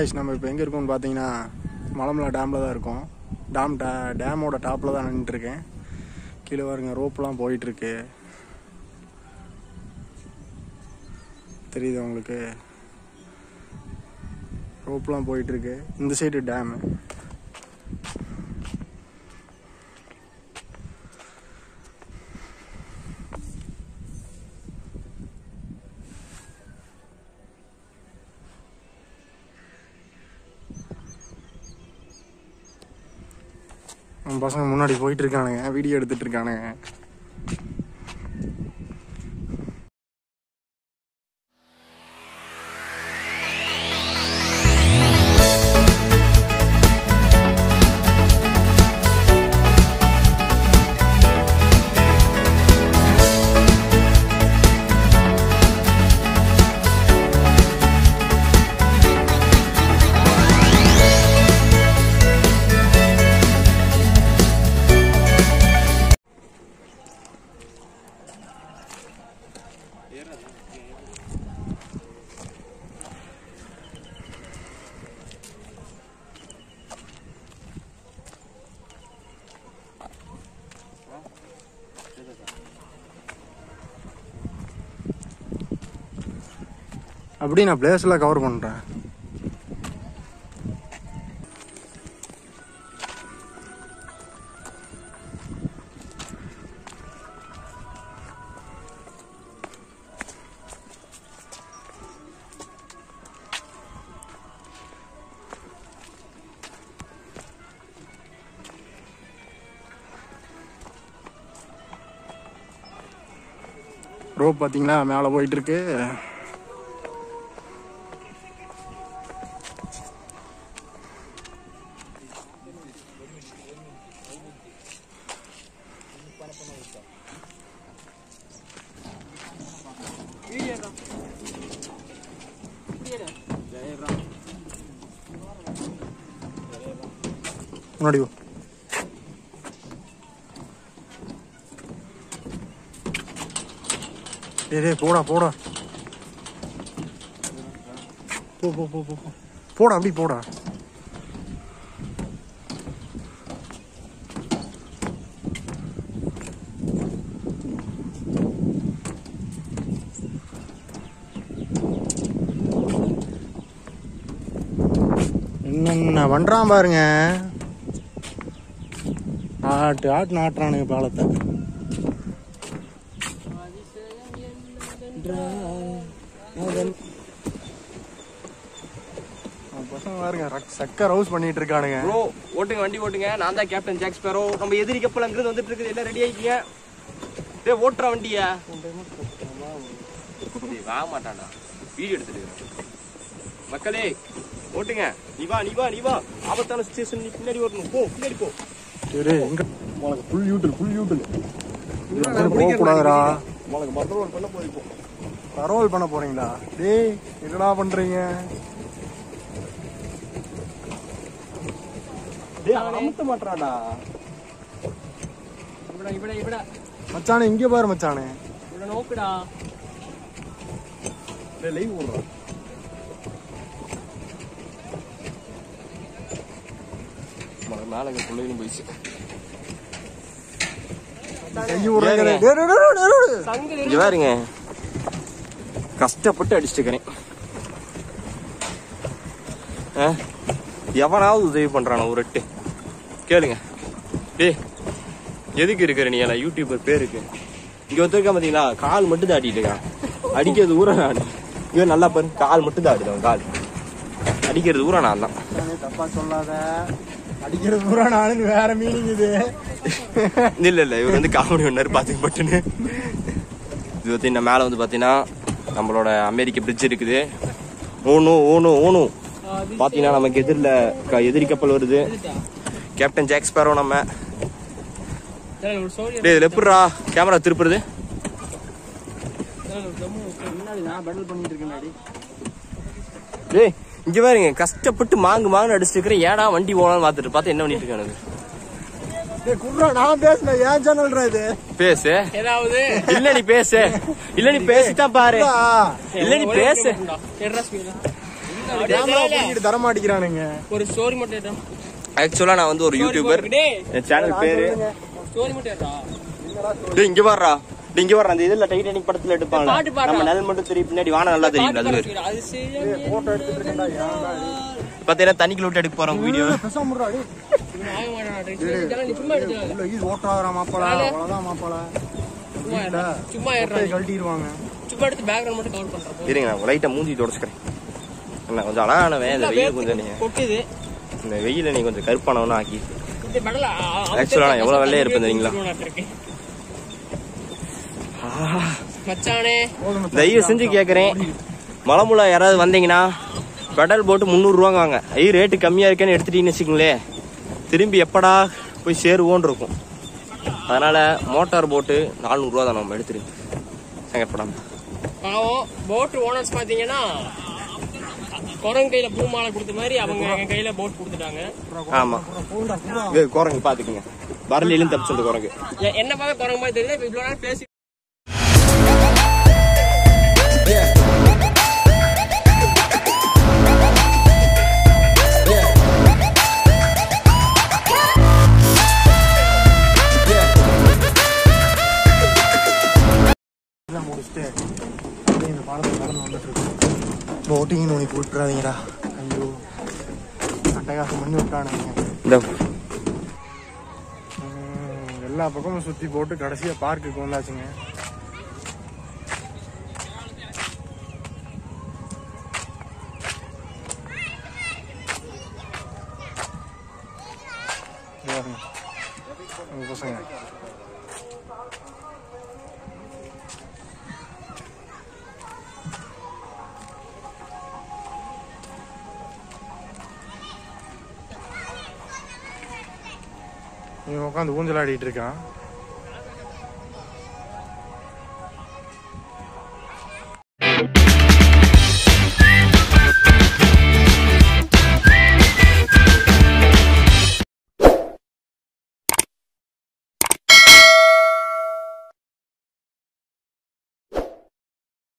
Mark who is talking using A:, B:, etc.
A: Guys நம்ம இப்போ எங்கே இருக்கோம்னு பார்த்தீங்கன்னா மலமலை டேமில் தான் இருக்கோம் டேம் டே டேமோட டாப்பில் தான் நின்றுட்டுருக்கேன் கீழே பாருங்க ரோப்லாம் போயிட்டுருக்கு தெரியுது உங்களுக்கு ரோப்லாம் போயிட்டுருக்கு இந்த சைடு டேமு நம்ம பசங்க முன்னாடி போயிட்டு இருக்கானுங்க வீடியோ எடுத்துட்டு இருக்கானுங்க அப்படி நான் பிளேஸ்லாம் கவர் பண்ணுறேன் ரோப் பார்த்தீங்களா மேலே போயிட்டு இருக்கு முன்னாடி போ டேய் டேய் போடா போடா போ போ போ போ போ. போடா அப்படி போடா என்னென்ன பண்றான் பாருங்க ஆட்டு ஆட்டு நாட்டுறானுங்க பாலத்தை அவன் பசங்க பாருங்க ரக்- சக்க ரவுஸ் பண்ணிட்டு இருக்கானுங்க
B: ப்ரோ ஓட்டுங்க வண்டி ஓட்டுங்க நான் தான் கேப்டன் ஜாக் ஸ்பேரோ நம்ம எதிரி கப்பல் அங்கிருந்து வந்துட்டு இருக்குது எல்லாம் ரெடி ஆயிக்கீங்க டேய் ஓட்டுற வண்டியா டேய், வாங்க மாட்டான்டா வீடியோ எடுத்துட்டு மக்களே ஓட்டுங்க நீ வா நீ வா நீ வா ஆபத்தான சுச்சுவேஷன் நீ பின்னாடி ஓட்டணும் போ பின்னாடி போ
A: சரி எங்க உனக்கு ஃபுல் யூட்டில் ஃபுல் யூட்டில் போக கூடாதுடா
B: உனக்கு மற்றவங்க பண்ண போய் போ
A: பரவல் பண்ண போறீங்களா டேய் என்னடா பண்றீங்க
B: டேய் அமுத்த மாட்டான்டா
C: ഇവിടെ ഇവിടെ ഇവിടെ
A: மச்சானே இங்க பாரு மச்சானே
C: ഇവിടെ നോക്കടാ
B: டேய் லைவ் ஓடுறான் மேல எங்க பிள்ளைகளும் போயிடுச்சு
A: கை விடுறேங்க. டேய், டேய், டேய், டேய், டேய்.
B: இங்க பாருங்க கஷ்டப்பட்டு அடிச்சுக்கிறேன் எவனாவது உதவி பண்றான ஒரு எட்டு கேளுங்க டேய் எதுக்கு இருக்கிற நீ எல்லாம் யூடியூபர் பேருக்கு இங்க ஒருத்தருக்கா பாத்தீங்களா கால் மட்டும் தான் ஆடிட்டு இருக்கான் அடிக்கிறது ஊற நான் இவன் நல்லா பாரு கால் மட்டும் தான் ஆடுது அவன் கால் அடிக்கிறது ஊற நான் தான்
A: மச்சானே, தப்பா சொல்லாத அடிக்கிறது பூரா நானு வேற மீனிங் இது
B: இல்ல இல்ல இவர் வந்து காமெடி ஒன்னாரு பாத்துக்கு பட்டுன்னு இது பார்த்தீங்கன்னா மேல வந்து பாத்தீங்கன்னா நம்மளோட அமெரிக்க பிரிட்ஜ் இருக்குது ஓணும் ஓணும் ஓணும் பாத்தீங்கன்னா நமக்கு எதிரில் க- எதிரி கப்பல் வருது கேப்டன் ஜாக் ஸ்பேரோ நம்ம டேய் இதுல எப்படிடா கேமரா திருப்புறது
C: முன்னாடி நான் பெடல் பண்ணிட்டு இருக்கேன்
B: டேய் இங்க பாருங்க கஷ்டப்பட்டு மாங்கு மாங்கு அடிச்சுட்டு இருக்கிறேன் ஏடா வண்டி போகலான்னு பார்த்துட்டு பார்த்தா என்ன பண்ணிட்டு இருக்கானு
A: டேய், குர்ரா நான் பேசுனேன் ஏன் சேனல்ரா இது
B: பேசு
C: ஏதாவது
B: இல்ல நீ பேசு இல்ல நீ பேசித்தான் பாரு
A: ஆ,
B: இல்ல நீ பேசு
C: எட்ரா ஸ்பீடா
A: கேமரா பிடிக்கிட்டு தர மாட்டேங்கிறானுங்க
C: ஒரு ஸ்டோரி மட்டும் எடுறா
B: ஆக்சுவலா நான் வந்து ஒரு யூடியூபர்
C: டேய்
B: என் சேனல் பேரு
C: ஸ்டோரி மட்டும் எடுறா
B: டேய் இங்க வர்றா டேய் இங்க வர்றா அந்த இதுல டைட்டானிக் படத்துல எடுப்பாங்க
C: பாட்டு பாடுறா.
B: நம்ம நிழல் மட்டும் தெரியும் பின்னாடி வானம் நல்லா தெரியும் அது வேறு
C: அது சரி
A: போட்டோ எடுத்துட்டு இருக்கேன்டா ஏன்டா
B: பாத்தீங்கன்னா தண்ணிக்குள்ள விட்டு எடுக்க போறோம் வீடியோ
A: பேசாம இருடா, டேய்.
C: ஆக மாட்டான் இதெல்லாம் நீ சும்மா எடுத்து
A: உள்ள இது ஓட்டாதரா மாப்பாளா அவ்வளவுதான் மாப்பாளா
C: சும்மா எடுறா சும்மா எடுறா
A: கொட்டையை கழட்டிடுவாங்க
C: சும்மா எடுத்து பேக்ரவுண்ட் மட்டும் கவர் பண்றப்போ
B: இருங்க நான் லைட்டா மூஞ்சி தொடச்சுக்கிறேன் என்ன கொஞ்சம் அழகானவன் இந்த வெயில் கொஞ்சம் நீ
C: கொட்டுது
B: இந்த வெயில நீ கொஞ்சம் கருப்பானவனா ஆக்கி
C: இந்த பெடல
B: Actually, நான் எவ்வளவு வெள்ளையா இருப்பேன் தெரியுங்களா?
C: மச்சானே
B: தயவு செஞ்சு கேக்குறேன் மலமுலா யாராவது வந்தீங்கன்னா பெடல் போட்டு முந்நூறுரூவாங்க வாங்க ஐ ரேட்டு கம்மியா இருக்கேன்னு எடுத்துட்டீங்கன்னு வச்சுக்கோங்களேன் திரும்பி எப்படா போய் சேருவோன்னு இருக்கும் அதனால மோட்டார் போட்டு நானூறுரூவா தான் நம்ம எடுத்துரு சங்கப்படாம
C: பாவம் போட் ஓனர்ஸ் பாத்தீங்கன்னா குரங்கு கையில பூ மாலை கொடுத்த மாதிரி அவங்க எங்க கையில போட் கொடுத்துட்டாங்க
B: ஆமா இது குரங்கு பாத்துக்கங்க வரலையிலும் தப்பு சொல்லிட்டு குரங்கு
C: எ- என்ன பார்க்க குரங்கு மாதிரி தெரியல இப்ப இவ்வளவு நேரம் பேசி
A: எல்லாம் முடிச்சுட்டு அப்படியே இந்த பாலத்தை கடந்து வந்துட்டு இருக்கோம் போட்டிங்னு உனக்கு விட்டுறாதீங்கடா ஐயோ அட்டகாசம் பண்ணி விட்டானுங்க
B: இந்த
A: உம், எல்லா பக்கமும் சுத்தி போட்டு கடைசியா பார்க்குக்கு வந்தாச்சுங்க இங்க பாருங்க. உங்க பசங்க இவன் உட்காந்து ஊஞ்சல் ஆடிட்டு இருக்கான்